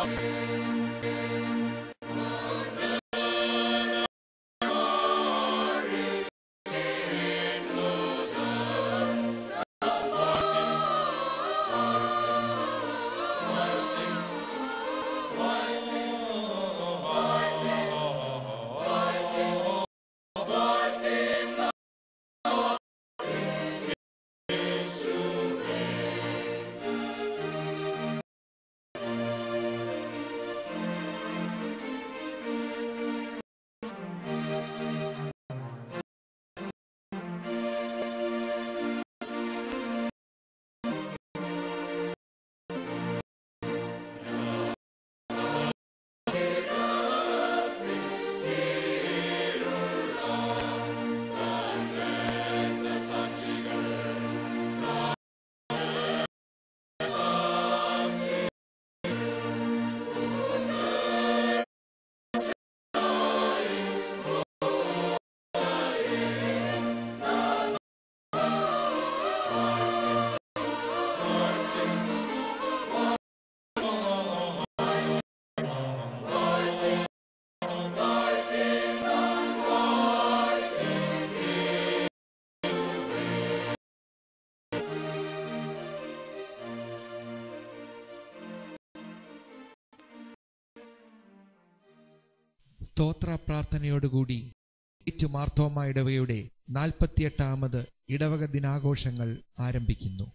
സ്തോത്ര പ്രാർത്ഥനയോടുകൂടി ഏറ്റ് മാർത്തോമ ഇടവയുടെ നാൽപ്പത്തിയെട്ടാമത് ഇടവക ദിനാഘോഷങ്ങൾ ആരംഭിക്കുന്നു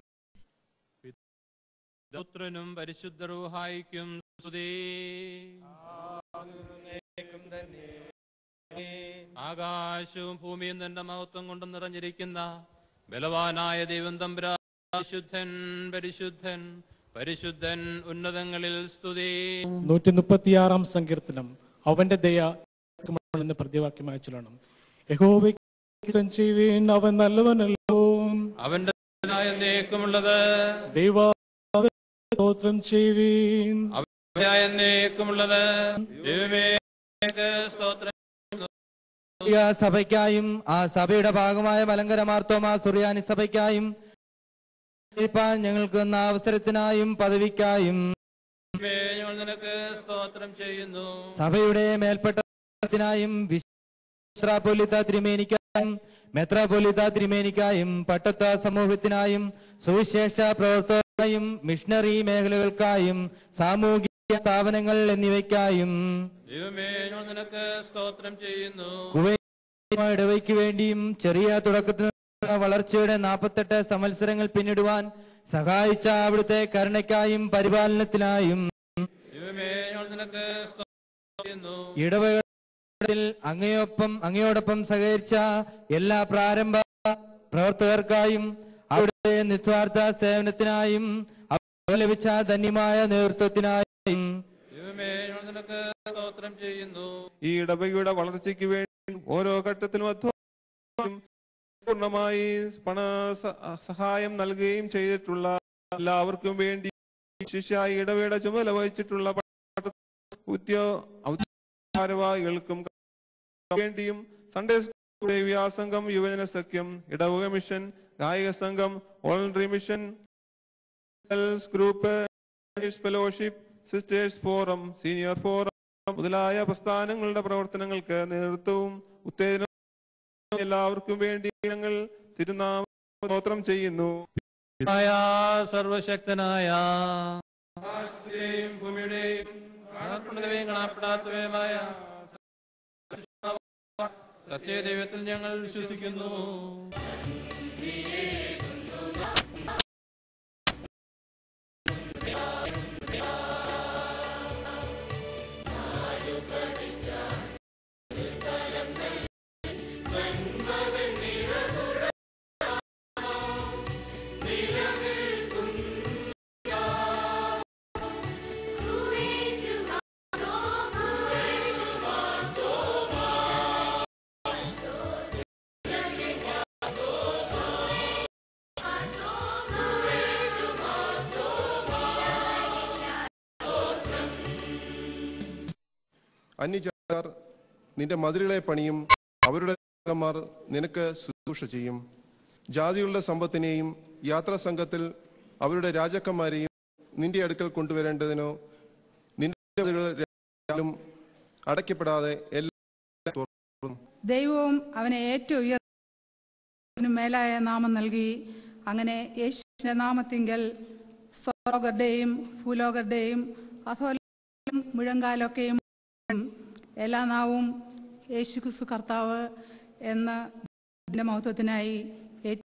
പുത്രനും പരിശുദ്ധ റൂഹായിക്കും സ്തുതി ആകാശവും ഭൂമിയും തന്റെ മഹത്വം കൊണ്ട് നിറഞ്ഞിരിക്കുന്ന ബലവാനായ ദൈവം തമ്പുരാ പരിശുദ്ധൻ പരിശുദ്ധൻ പരിശുദ്ധൻ ഉന്നതങ്ങളിൽ സ്തുതി നൂറ്റി മുപ്പത്തിയാറാം സങ്കീർത്തനം അവന്റെ ദയ എന്ന് പ്രതിവാക്യമായി ചൊല്ലണം യഹോവയ്ക്ക് ചെയ്യുവീൻ അവൻ നല്ലവനല്ലോ അവന്റെ എന്നേക്കുമുള്ളത് ദൈവ സ്തോത്രം ചെയ്യുവീൻ എന്നേക്കുമുള്ളത് ദൈവമേ നിനക്ക് സ്തോത്രം ഈ ആ സഭയ്ക്കായും ആ സഭയുടെ ഭാഗമായ മലങ്കര മാർത്തോമ സുറിയാനി സഭയ്ക്കായും ഇരിപ്പാൻ ഞങ്ങൾക്ക് തന്ന അവസരത്തിനായും പദവിക്കായും ദൈവമേ, ഞങ്ങൾ നിനക്ക് സ്തോത്രം ചെയ്യുന്നു സഭയുടെ മേൽപ്പെട്ടത്തിനായും മെത്രാപൊലിത്ത തിരുമേനിക്കായും മെത്രാപൊലിത്ത തിരുമേനിക്കായും പട്ടത്ത സമൂഹത്തിനായും സുവിശേഷ പ്രവർത്തകർക്കായും മിഷണറി മേഖലകൾക്കായും സാമൂഹിക സ്ഥാപനങ്ങൾ എന്നിവയ്ക്കായും ദൈവമേ ഞങ്ങൾ നിനക്ക് സ്തോത്രം ചെയ്യുന്നു കുവൈറ്റ് ഇടവയ്ക്ക് വേണ്ടിയും ചെറിയ തുടക്കത്തിൽ നിന്ന് വളർച്ചയുടെ നാൽപ്പത്തെട്ട് സംവത്സരങ്ങൾ പിന്നിടുവാൻ സഹായിച്ച അവിടുത്തെ കരുണയ്ക്കായും പരിപാലനത്തിനായും ദൈവമേ ഞങ്ങൾ നിനക്ക് സ്തോത്രം ചെയ്യുന്നു ഇടവകളിൽ അങ്ങയോടൊപ്പം അങ്ങയോടൊപ്പം സഹകരിച്ച എല്ലാ പ്രാരംഭ പ്രവർത്തകർക്കായും അവിടുത്തെ നിസ്വാർത്ഥ സേവനത്തിനായും അവർക്ക് ലഭിച്ച ധന്യമായ നേതൃത്വത്തിനായും ദൈവമേ ഞങ്ങൾ നിനക്ക് സ്തോത്രം ചെയ്യുന്നു ഈ ഇടവകയുടെ വളർച്ചയ്ക്ക് വേണ്ടി ഓരോ ഘട്ടത്തിലും അധ്വാനം പൂർണ്ണമായി പണ സ- സഹായം നൽകുകയും ചെയ്തിട്ടുള്ള എല്ലാവർക്കും വേണ്ടി ശിഷ്യായി ഇടവയുടെ ചുമതല വഹിച്ചിട്ടുള്ള പട്ട- ഉദ്യോ ഭാരവാഹികൾക്കും വേണ്ടിയും സൺഡേ സ്കൂൾ ദേവ്യാസംഘം യുവജന സഖ്യം ഇടവക മിഷൻ ഗായക സംഘം voluntary mission group fellowship sisters forum senior forum മുതലായ പ്രസ്ഥാനങ്ങളുടെ പ്രവർത്തനങ്ങൾക്ക് നേതൃത്വവും ഉത്തേജനവും എല്ലാവർക്കും വേണ്ടി ഞങ്ങൾ തിരുനാമ സ്തോത്രം ചെയ്യുന്നു ായ സർവശക്തനായ ആകാശത്തിലെയും ഭൂമിയുടെയും കാണപ്പെടുന്നവയും കാണപ്പെടാത്തവയുമായ സത്യദൈവത്തിൽ ഞങ്ങൾ വിശ്വസിക്കുന്നു അന്യജാതർ നിന്റെ മതിലുകളെ പണിയും അവരുടെ രാജാക്കന്മാർ നിനക്ക് ശുശ്രൂഷ ചെയ്യും ജാതികളുടെ സമ്പത്തിനെയും യാത്രാ സംഘത്തിൽ അവരുടെ രാജാക്കന്മാരെയും നിന്റെ അടുക്കൽ കൊണ്ടുവരേണ്ടതിനോ നിന്റെ ും അടയ്ക്കപ്പെടാതെ എല്ലാ ദൈവവും അവനെ ഏറ്റവും ഉയർന്നു മേലായ നാമം നൽകി അങ്ങനെ യേശുവിന്റെ നാമത്തിങ്കൽ സ്വർഗരുടെയും ഭൂലോകരുടെയും അധോലും മുഴങ്കാലൊക്കെയും എല്ലാ നാവും യേശു ക്രിസ്തു കർത്താവ് എന്ന ഇതിന്റെ മഹത്വത്തിനായി ഏറ്റു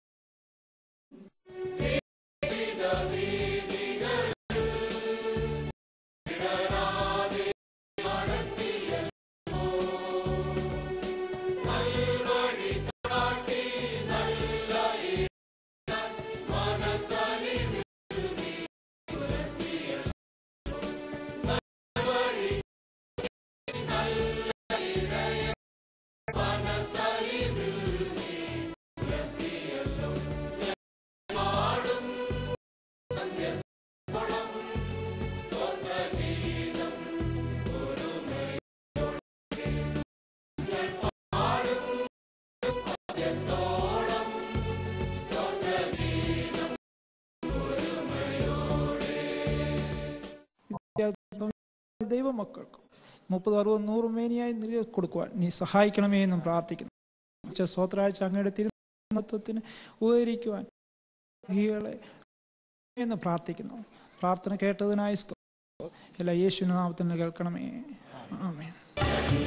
ദൈവമക്കൾക്കും മുപ്പത് അറുപത് നൂറ് മേനിയായി നില കൊടുക്കുവാൻ നീ സഹായിക്കണമേ എന്നും പ്രാർത്ഥിക്കുന്നു ഉച്ച സ്വത്രാഴ്ച അങ്ങയുടെ തിരുമത്വത്തിന് ഉപകരിക്കുവാൻ ഈകളെ എന്ന് പ്രാർത്ഥിക്കുന്നു പ്രാർത്ഥന കേട്ടതിനായി സ്തോത്രം. എല്ലാ യേശുവിന്റെ നാമത്തിൽ കേൾക്കണമേ ആമേൻ